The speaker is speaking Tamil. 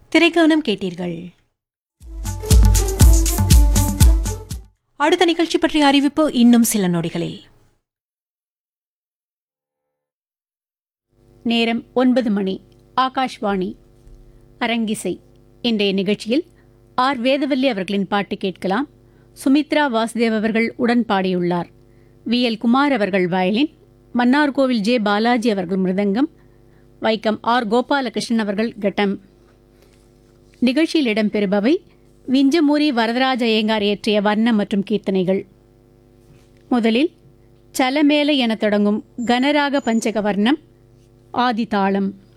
திரைக்கானம் கேட்டீர்கள் அடுத்த நிகழ்ச்சி பற்றிய அறிவிப்பு இன்னும் சில நொடிகளில் நேரம் ஒன்பது மணி ஆகாஷ்வாணி அரங்கிசை இன்றைய நிகழ்ச்சியில் ஆர் வேதவல்லி அவர்களின் பாட்டு கேட்கலாம் சுமித்ரா வாசுதேவ் அவர்கள் உடன் பாடியுள்ளார் வி எல் குமார் அவர்கள் வயலின் மன்னார்கோவில் ஜே பாலாஜி அவர்கள் மிருதங்கம் வைக்கம் ஆர் கோபாலகிருஷ்ணன் அவர்கள் கட்டம் நிகழ்ச்சியில் இடம்பெறுபவை விஞ்சமூரி வரதராஜ ஐயங்கார் இயற்றிய வர்ணம் மற்றும் கீர்த்தனைகள் முதலில் சலமேல என தொடங்கும் கனராக பஞ்சக வர்ணம் ஆதி தாளம்